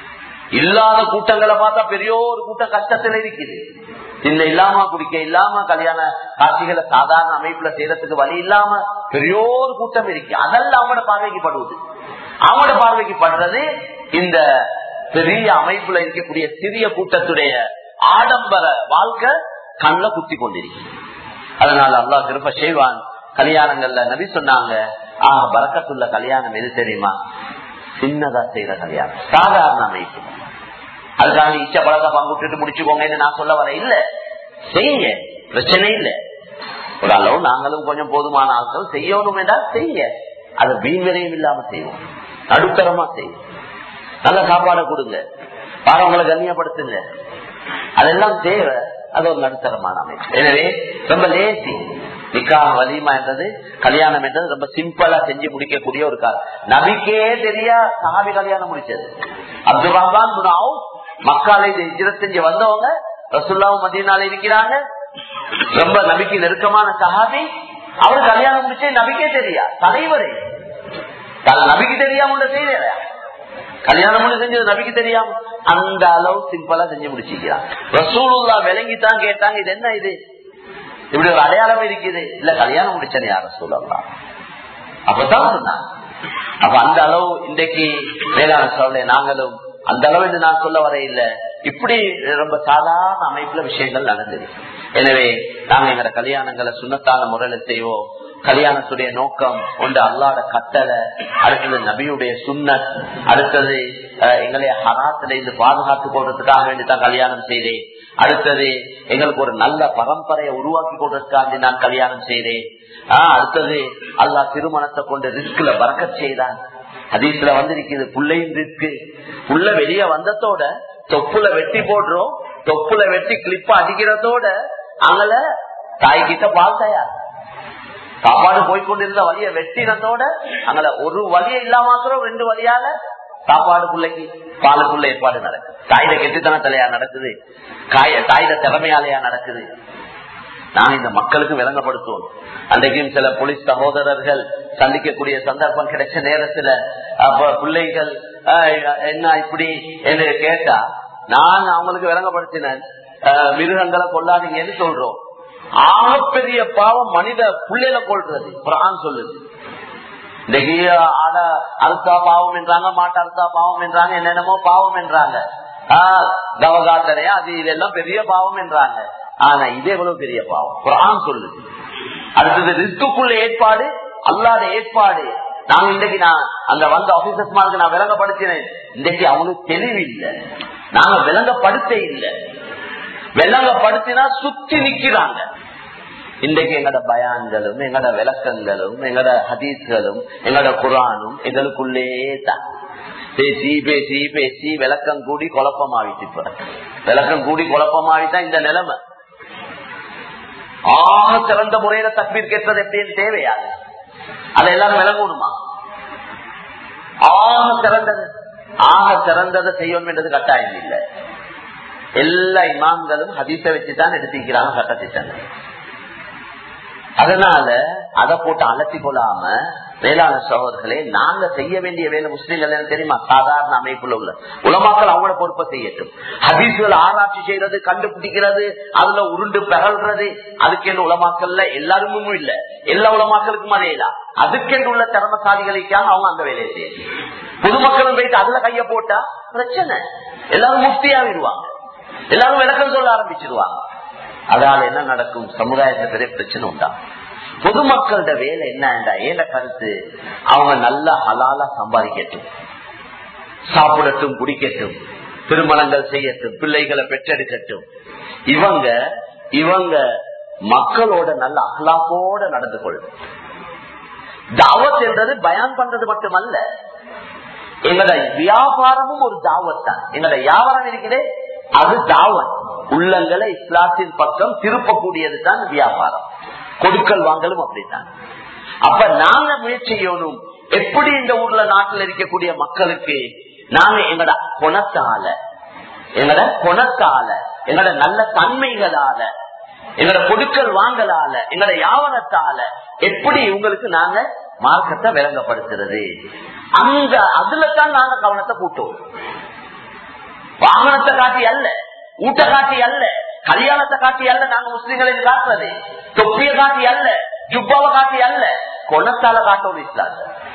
இல்லாத கூட்டங்களை பார்த்தா பெரிய ஒரு கூட்டம் கஷ்டத்துல இருக்குது இல்ல இல்லாம குடிக்க இல்லாம கல்யாண காட்சிகளை சாதாரண அமைப்புல செய்யறதுக்கு வழி இல்லாம பெரிய ஒரு கூட்டம் இருக்கு அதெல்லாம் அவங்களோட பார்வைக்கு படுவது அவங்களோட பார்வைக்கு படுறது இந்த பெரிய அமைப்புல இருக்கக்கூடிய சிறிய கூட்டத்துடைய ஆடம்பர வாழ்க்கை கண்ல குத்தி கொண்டிருக்கு அதனால அல்லாஹ் திருப்ப செய்வான் கல்யாணங்கள்ல நபி சொன்னாங்க ஆஹ் பறக்கத்துள்ள கல்யாணம் எது தெரியுமா சின்னதா செய்யற கல்யாணம் சாதாரண அமைப்பு அதுக்காக இச்ச பழக்க பங்குட்டு முடிச்சுக்கோங்கன்னு நான் சொல்ல வர இல்ல செய்யுங்க பிரச்சனை இல்ல ஒரு அளவு நாங்களும் கொஞ்சம் போதுமான ஆட்கள் செய்யணும் என்றால் செய்யுங்க அது வீண் விரையும் இல்லாம செய்வோம் நடுத்தரமா செய்யும் நல்ல சாப்பாடை கொடுங்க பாரவங்களை கண்ணியப்படுத்துங்க அதெல்லாம் தேவை அது ஒரு நடுத்தரமான அமைப்பு எனவே ரொம்ப லேசி நிக்கா வலிமா என்றது கல்யாணம் என்றது ரொம்ப சிம்பிளா செஞ்சு முடிக்கக்கூடிய ஒரு காலம் நபிக்கே தெரியா சஹாபி கல்யாணம் முடிச்சது அப்துல் ரஹ்மான் குனாவ் மக்காலை இருபத்தஞ்சு வந்தவங்க ரசுல்லாவும் மதியனால இருக்கிறாங்க ரொம்ப நபிக்கு நெருக்கமான சஹாபி அவர் கல்யாணம் முடிச்சு நபிக்கே தெரியா தலைவரே நபிக்கு தெரியாம உள்ள செய்யலையா கல்யாணம் பண்ணி செஞ்சது நபிக்கு தெரியாம அந்த அளவு சிம்பிளா செஞ்சு முடிச்சிக்கிறான் ரசூலுல்லா விளங்கித்தான் கேட்டாங்க இது என்ன இது இப்படி ஒரு அடையாளம் இருக்குது இல்ல கல்யாணம் முடிச்சது யார சொல்லலாம் அப்பதான் சொன்னாங்க அப்ப அந்த அளவு இன்றைக்கு வேளாண் சொல்ல நாங்களும் அந்த அளவு என்று நான் சொல்ல வர இல்ல இப்படி ரொம்ப சாதாரண அமைப்புல விஷயங்கள் நடந்தது எனவே நாங்க எங்க கல்யாணங்களை சுண்ணத்தான முறையில செய்வோம் கல்யாணத்துடைய நோக்கம் ஒன்று அல்லாட கட்டளை அடுத்தது நபியுடைய சுண்ணத் அடுத்தது எங்களை ஹராத்துல இருந்து பாதுகாத்து போடுறதுக்காக வேண்டிதான் கல்யாணம் செய்தேன் அடுத்தது எங்களுக்கு ஒரு நல்ல பரம்பரையை உருவாக்கி கொள்றதுக்காக நான் கல்யாணம் செய்தேன் அடுத்தது அல்லா திருமணத்தை கொண்டு ரிஸ்க்ல பறக்க செய்தான் அதீஸ்ல வந்திருக்குது புள்ளையும் ரிஸ்க் புள்ள வெளியே வந்ததோட தொப்புல வெட்டி போடுறோம் தொப்புல வெட்டி கிளிப்ப அடிக்கிறதோட அங்கல தாய்கிட்ட பால் தயார் சாப்பாடு போய்கொண்டிருந்த வழிய வெட்டினத்தோட அங்கல ஒரு வழிய இல்லாமக்கிறோம் ரெண்டு வழியால சாப்பாடு பிள்ளைக்கு பாலுக்குள்ள ஏற்பாடு நடக்குது தாயில கெட்டுத்தனத்திலையா நடக்குது காய தாயில திறமையாலையா நடக்குது நாங்க இந்த மக்களுக்கு விளங்கப்படுத்துவோம் அன்றைக்கும் சில போலீஸ் சகோதரர்கள் சந்திக்கக்கூடிய சந்தர்ப்பம் கிடைச்ச நேரத்துல அப்ப பிள்ளைகள் என்ன இப்படி என்று கேட்டா நான் அவங்களுக்கு விளங்கப்படுத்தினேன் மிருகங்களை கொள்ளாதீங்கன்னு சொல்றோம் ஆகப்பெரிய பாவம் மனித பிள்ளையில கொள்றது குரான் சொல்லுது இன்னைக்கு ஆட அறுத்தா பாவம் என்றாங்க மாட்டு அறுத்தா பாவம் என்றாங்க என்னென்னமோ பாவம் என்றாங்க கவகாத்தனையா அது இதெல்லாம் பெரிய பாவம் என்றாங்க ஆனா இது எவ்வளவு பெரிய பாவம் குரான் சொல்லுது அடுத்தது ரிஸ்குள்ள ஏற்பாடு அல்லாத ஏற்பாடு நாங்க இன்றைக்கு நான் அந்த வந்த ஆபீசர்ஸ் மாதிரி நான் விளங்கப்படுத்தினேன் இன்றைக்கு அவங்களுக்கு தெளிவில்லை நாங்க விளங்கப்படுத்த இல்லை விளங்கப்படுத்தினா சுத்தி நிக்கிறாங்க இன்றைக்கு எங்கட பயான்களும் எங்கட விளக்கங்களும் எங்கட ஹதீஸ்களும் எங்கட குரானும் எங்களுக்குள்ளே தான் பேசி பேசி பேசி விளக்கம் கூடி குழப்பமாவிட்டு இப்ப விளக்கம் கூடி குழப்பமாவிட்டா இந்த நிலைமை ஆக சிறந்த முறையில தக்பீர் கேட்டது எப்படின்னு தேவையாது அதை எல்லாரும் விளங்கணுமா ஆக சிறந்தது ஆக சிறந்ததை செய்யணும் என்றது கட்டாயம் இல்லை எல்லா இமாம்களும் ஹதீச வச்சுதான் எடுத்துக்கிறாங்க சட்டத்திட்டங்கள் அதனால அதை போட்டு அலட்டி கொள்ளாம வேளாண் சகோதரர்களே நாங்க செய்ய வேண்டிய வேலை முஸ்லீம்கள் தெரியுமா சாதாரண அமைப்புல உள்ள உலமாக்கள் அவங்களோட பொறுப்பை செய்யட்டும் ஹதீசுகள் ஆராய்ச்சி செய்யறது கண்டுபிடிக்கிறது அதுல உருண்டு பெறல்றது அதுக்கென்று உலமாக்கல்ல எல்லாருக்கும் இல்ல எல்லா உலமாக்களுக்கும் அதே இல்ல அதுக்கென்று உள்ள திறமசாலிகளுக்காக அவங்க அந்த வேலையை செய்யணும் பொதுமக்களும் போயிட்டு அதுல கைய போட்டா பிரச்சனை எல்லாரும் முஃப்தியாவிடுவாங்க எல்லாரும் விளக்கம் சொல்ல ஆரம்பிச்சிருவாங்க அதனால என்ன நடக்கும் சமுதாயத்துல பெரிய பிரச்சனை உண்டா பொதுமக்களோட வேலை என்ன ஏல கருத்து அவங்க நல்லா ஹலாலா சம்பாதிக்கட்டும் சாப்பிடட்டும் குடிக்கட்டும் திருமணங்கள் செய்யட்டும் பிள்ளைகளை பெற்றெடுக்கட்டும் இவங்க இவங்க மக்களோட நல்ல அகலாக்கோட நடந்து கொள்ளும் தாவத் என்றது பயான் பண்றது மட்டுமல்ல எங்களோட வியாபாரமும் ஒரு தாவத் தான் எங்களோட வியாபாரம் இருக்குது அது தாவத் உள்ளங்களை இஸ்லாத்தின் பக்கம் திருப்பக்கூடியது தான் வியாபாரம் கொடுக்கல் வாங்கலும் அப்படித்தான் அப்ப நாங்க முயற்சி செய்யணும் எப்படி இந்த ஊர்ல நாட்டில் இருக்கக்கூடிய மக்களுக்கு நாங்க எங்கட குணத்தால எங்கட குணத்தால எங்கட நல்ல தன்மைகளால எங்கட கொடுக்கல் வாங்கலால எங்கட யாவனத்தால எப்படி உங்களுக்கு நாங்க மார்க்கத்தை விளங்கப்படுத்துறது அந்த அதுல தான் நாங்க கவனத்தை கூட்டுவோம் வாகனத்தை காட்டி அல்ல ஊட்ட காட்டி அல்ல கல்யாணத்தை காட்டி அல்ல நாங்க முஸ்லிம்களுக்கு காட்டுறது தொப்பிய காட்டி அல்ல ஜுப்பாவை காட்டி அல்ல குணத்தால காட்டணும் இஸ்லாம்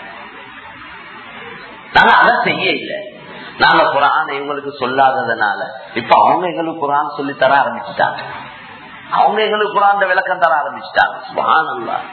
நாங்க அதை செய்ய இல்லை நாங்க குரான் இவங்களுக்கு சொல்லாததுனால இப்ப அவங்க எங்களுக்கு குரான் சொல்லி தர ஆரம்பிச்சுட்டாங்க அவங்க எங்களுக்கு குரான் விளக்கம் தர ஆரம்பிச்சுட்டாங்க சுபஹானல்லாஹ்.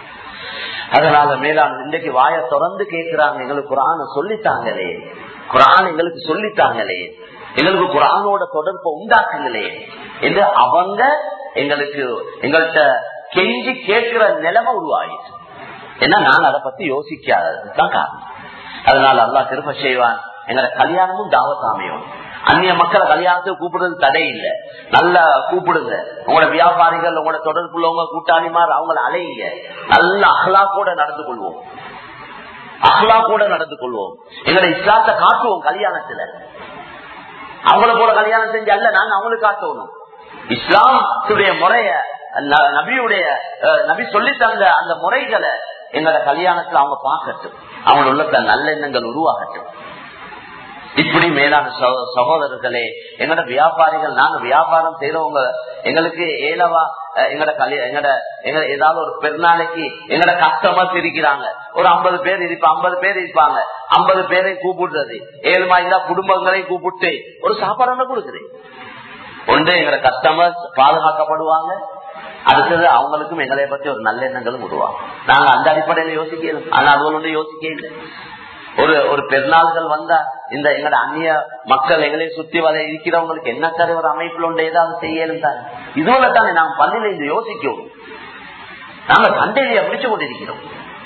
அதனால மேலான இன்றைக்கு வாய திறந்து கேட்கிறாங்க எங்களுக்கு குரான சொல்லித்தாங்களே குரான் எங்களுக்கு சொல்லித்தாங்களே எங்களுக்கு குரானோட தொடர்பை உண்டாக்குங்களே என்று அவங்க எங்களுக்கு எங்கள்கிட்ட கெஞ்சி கேட்கிற நிலைமை உருவாயிடுச்சு ஏன்னா நாங்க அதை பத்தி யோசிக்காததுதான் காரணம் அதனால அல்லா திரும்ப செய்வான் எங்களோட கல்யாணமும் தாவசாமியும் அந்நிய மக்களை கல்யாணத்துக்கு கூப்பிடுறது தடை இல்லை நல்லா கூப்பிடுங்க உங்களோட வியாபாரிகள் உங்களோட தொடர்புள்ளவங்க கூட்டாளிமார் அவங்கள அலையுங்க நல்ல அஹ்லா கூட நடந்து கொள்வோம் அஹ்லா கூட நடந்து கொள்வோம் எங்களோட இஸ்லாத்தை காட்டுவோம் கல்யாணத்துல அவங்கள போல கல்யாணம் செஞ்சு அல்ல நாங்க அவங்களுக்கு காட்டணும் இஸ்லாத்துடைய முறைய ந- நபியுடைய அஹ், நபி சொல்லி தந்த அந்த முறைகளை எங்களோட கல்யாணத்துல அவங்க பார்க்கட்டும் அவங்க உள்ளத்துல நல்லெண்ணங்கள் உருவாகட்டும் இப்படி மேலான சகோ- சகோதரர்களே எங்கட வியாபாரிகள் நாங்க வியாபாரம் செய்யறவங்க எங்களுக்கு ஏலவா அஹ், எங்கட கல்யா எங்கட எங்க ஏதாவது ஒரு பெருநாளைக்கு எங்கட கஸ்டமர்ஸ் இருக்கிறாங்க ஒரு ஐம்பது பேர் இருப்பா ஐம்பது பேர் இருப்பாங்க ஐம்பது பேரை கூப்பிடுறது ஏழு மாதிரி குடும்பங்களையும் கூப்பிட்டு ஒரு சாப்பாடு கொடுக்குறேன் ஒன்று எங்கட கஸ்டமர்ஸ் பாதுகாக்கப்படுவாங்க அடுத்தது அவங்களுக்கும் எங்களை பத்தி ஒரு நல்ல எண்ணங்களும் உருவாகும் நாங்க அந்த அடிப்படையில யோசிக்கல ஆனா அது ஒன்று யோசிக்க இல்லை ஒரு ஒரு பெருநாள்கள் வந்தா இந்த எங்கட அந்நிய மக்கள் எங்களை சுத்தி வர இருக்கிறவங்களுக்கு என்ன தர ஒரு அமைப்புல உண்டு ஏதாவது செய்யலும் தானே இதுவரை தானே நாம் பள்ளியில இந்த யோசிக்கிறோம் நாங்க சண்டையில பிடிச்சு கொண்டிருக்கிறோம்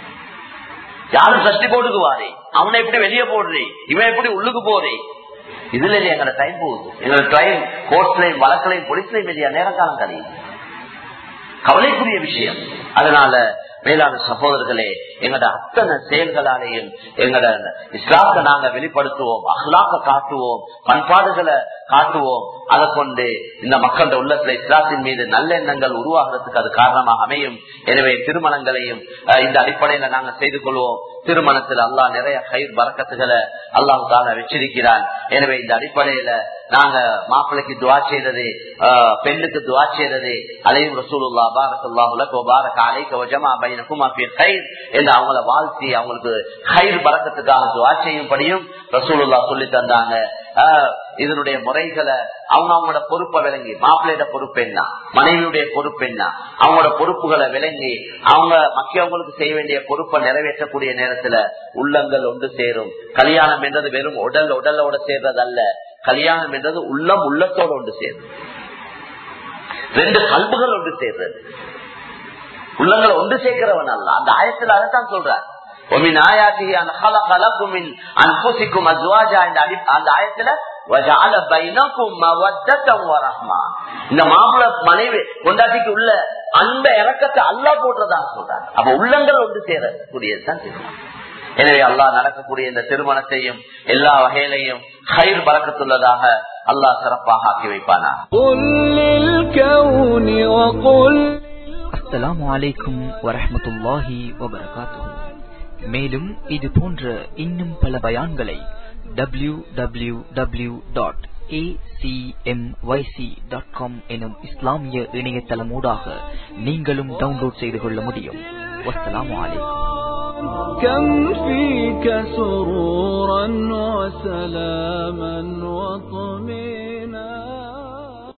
யாரும் சஷ்டி போட்டுக்கு வாரே அவனை எப்படி வெளியே போடுறே இவன் எப்படி உள்ளுக்கு போறே இதுல இல்லையா எங்களோட டைம் போகுது எங்களோட டைம் கோர்ட்லையும் வழக்கலையும் போலீஸ்லையும் இல்லையா நேரம் காலம் கழியுது கவலைக்குரிய விஷயம் அதனால மேலான சகோதரர்களே எங்களோட அத்தனை செயல்களாலேயும் எங்களோட இஸ்லாத்தை நாங்க வெளிப்படுத்துவோம் அஹ்லாக்க காட்டுவோம் பண்பாடுகளை காட்டுவோம் அதை கொண்டு இந்த மக்களோட உள்ளத்துல இஸ்லாத்தின் மீது நல்லெண்ணங்கள் உருவாகிறதுக்கு அது காரணமாக அமையும் எனவே திருமணங்களையும் அஹ், இந்த அடிப்படையில நாங்க செய்து கொள்வோம் திருமணத்தில் அல்லாஹ் நிறைய கயிர் பறக்கத்துகளை அல்லாஹு தாலா வச்சிருக்கிறான் எனவே இந்த அடிப்படையில நாங்க மாப்பிள்ளைக்கு துவா செய்யறது ஆஹ், பெண்ணுக்கு துவா செய்யறது அலையும் ரசூலுல்லா பாரத்துல்லாஹு லக் வ பாரக அலைக வ ஜமா பைனகுமா ஃபீ கைர் என்று அவங்கள வாழ்த்தி அவங்களுக்கு கயிர் பறக்கத்துக்காக துவா செய்யும்படியும் ரசூலுல்லா சொல்லி தந்தாங்க ஆஹ், இதனுடைய முறைகளை அவங்க அவங்களோட பொறுப்பை விளங்கி மாப்பிள்ளையோட பொறுப்பு என்ன மனைவியுடைய பொறுப்பு என்ன அவங்களோட பொறுப்புகளை விளங்கி அவங்க மக்கியவங்களுக்கு செய்ய வேண்டிய பொறுப்பை நிறைவேற்றக்கூடிய நேரத்துல உள்ளங்கள் ஒன்று சேரும் கல்யாணம் என்றது வெறும் உடல் உடலோட சேர்றது அல்ல கல்யாணம் என்றது உள்ளம் உள்ளத்தோட ஒன்று சேரும் ரெண்டு கல்புகள் ஒன்று சேர்றது உள்ளங்களை ஒன்று சேர்க்கிறவன் அல்ல அந்த ஆயத்தில் அதைத்தான் சொல்றார் ومن آياته أن خلق لكم من أنفسكم أزواجا இந்த அடி- அந்த ஆயத்துல وجعل بينكم مودة ورحمة இந்த மாப்பிள மனைவி கொண்டாட்டிக்கு உள்ள அந்த இறக்கத்தை அல்லாஹ் போட்டுறதா சொல்றார் அப்ப உள்ளங்கள் ஒன்று சேரக்கூடியதுதான் திருமணம் எனவே அல்லாஹ் நடக்கக்கூடிய இந்த திருமணத்தையும் எல்லா வகையிலையும் கயிர் பறக்கத்துள்ளதாக அல்லாஹ் சிறப்பாக ஆக்கி வைப்பானா قل للكون وقل அஸ்ஸலாமு அலைக்கும் வரஹ்மத்துல்லாஹி வபரகாத்துஹு மேலும் இது போன்ற இன்னும் பல பயான்களை டபிள்யூ டபிள்யூ டபிள்யூ டாட் எனும் இஸ்லாமிய இணையதளமூடாக நீங்களும் டவுன்லோட் செய்து கொள்ள முடியும் வஸ்ஸலாமு அலைக்கும் كم فيك سرورا وسلاما وطمئنا